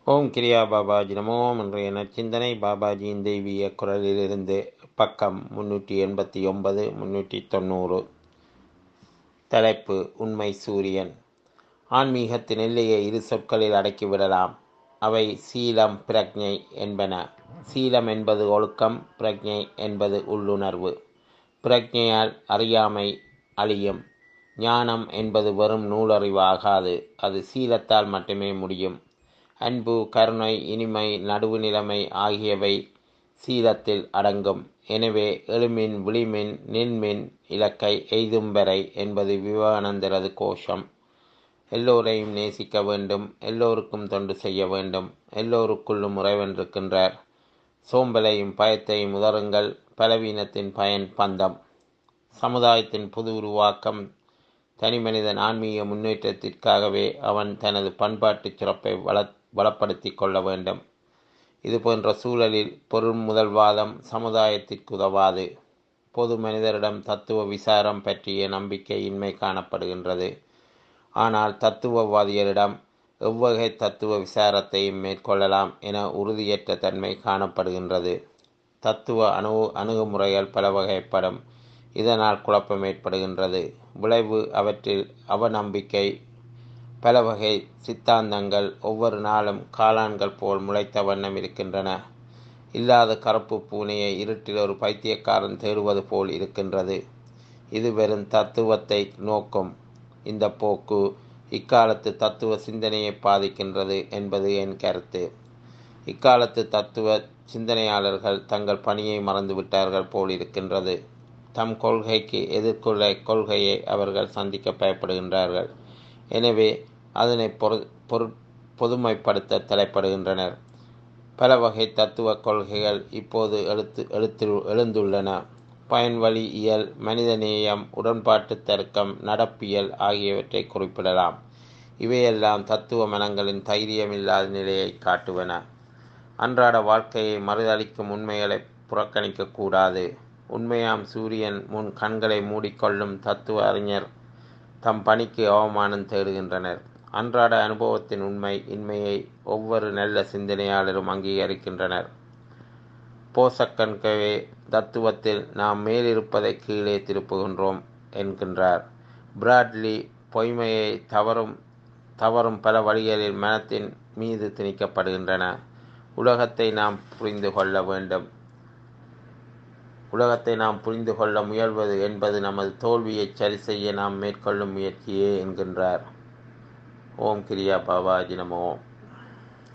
ஓம் கிரியா பாபாஜி நமோ இன்றைய நற்சிந்தனை பாபாஜியின் தெய்வீக குரலிலிருந்து பக்கம் முன்னூற்றி எண்பத்தி ஒன்பது முன்னூற்றி தொண்ணூறு தலைப்பு உண்மை சூரியன் ஆன்மீகத்தின் எல்லையை இரு சொற்களில் அடக்கிவிடலாம் அவை சீலம் பிரக்ஞை என்பன சீலம் என்பது ஒழுக்கம் பிரக்ஞை என்பது உள்ளுணர்வு பிரக்ஞையால் அறியாமை அழியும் ஞானம் என்பது வெறும் நூலறிவாகாது அது சீலத்தால் மட்டுமே முடியும் அன்பு கருணை இனிமை நடுவுநிலைமை ஆகியவை சீலத்தில் அடங்கும் எனவே எழுமின் விழிமின் நின்மின் இலக்கை எய்தும் வரை என்பது விவேகானந்தரது கோஷம் எல்லோரையும் நேசிக்க வேண்டும் எல்லோருக்கும் தொண்டு செய்ய வேண்டும் எல்லோருக்குள்ளும் உறைவென்றிருக்கின்றார் சோம்பலையும் பயத்தையும் உதறுங்கள் பலவீனத்தின் பயன் பந்தம் சமுதாயத்தின் புது உருவாக்கம் தனிமனிதன் ஆன்மீக முன்னேற்றத்திற்காகவே அவன் தனது பண்பாட்டு சிறப்பை வள வளப்படுத்தி கொள்ள வேண்டும் இது போன்ற சூழலில் பொருள் முதல்வாதம் சமுதாயத்திற்கு உதவாது பொது மனிதரிடம் தத்துவ விசாரம் பற்றிய நம்பிக்கையின்மை காணப்படுகின்றது ஆனால் தத்துவவாதிகளிடம் எவ்வகை தத்துவ விசாரத்தையும் மேற்கொள்ளலாம் என உறுதியற்ற தன்மை காணப்படுகின்றது தத்துவ அணு அணுகுமுறைகள் பல வகைப்படும் இதனால் குழப்பம் ஏற்படுகின்றது விளைவு அவற்றில் அவநம்பிக்கை பல வகை சித்தாந்தங்கள் ஒவ்வொரு நாளும் காளான்கள் போல் முளைத்த வண்ணம் இருக்கின்றன இல்லாத கருப்பு பூனையை இருட்டில் ஒரு பைத்தியக்காரன் தேடுவது போல் இருக்கின்றது இது வெறும் தத்துவத்தை நோக்கும் இந்த போக்கு இக்காலத்து தத்துவ சிந்தனையை பாதிக்கின்றது என்பது என் கருத்து இக்காலத்து தத்துவ சிந்தனையாளர்கள் தங்கள் பணியை மறந்துவிட்டார்கள் போல் இருக்கின்றது தம் கொள்கைக்கு எதிர்கொள்ள கொள்கையை அவர்கள் சந்திக்க பயப்படுகின்றார்கள் எனவே அதனை பொரு பொரு பொதுமைப்படுத்த தலைப்படுகின்றனர் பல வகை தத்துவ கொள்கைகள் இப்போது எழுத்து எழுத்து எழுந்துள்ளன பயன்வழி இயல் மனிதநேயம் உடன்பாட்டு தர்க்கம் நடப்பியல் ஆகியவற்றை குறிப்பிடலாம் இவையெல்லாம் தத்துவ மனங்களின் தைரியமில்லாத நிலையை காட்டுவன அன்றாட வாழ்க்கையை மறுதளிக்கும் உண்மைகளை புறக்கணிக்கக்கூடாது உண்மையாம் சூரியன் முன் கண்களை மூடிக்கொள்ளும் தத்துவ அறிஞர் தம் பணிக்கு அவமானம் தேடுகின்றனர் அன்றாட அனுபவத்தின் உண்மை இன்மையை ஒவ்வொரு நல்ல சிந்தனையாளரும் அங்கீகரிக்கின்றனர் போசக்கன்கவே தத்துவத்தில் நாம் மேலிருப்பதை கீழே திருப்புகின்றோம் என்கின்றார் பிராட்லி பொய்மையை தவறும் தவறும் பல வழிகளில் மனத்தின் மீது திணிக்கப்படுகின்றன உலகத்தை நாம் புரிந்து கொள்ள வேண்டும் உலகத்தை நாம் புரிந்து கொள்ள முயல்வது என்பது நமது தோல்வியை சரி செய்ய நாம் மேற்கொள்ளும் முயற்சியே என்கின்றார் ஓம் கிரியா பாபாஜி நமோ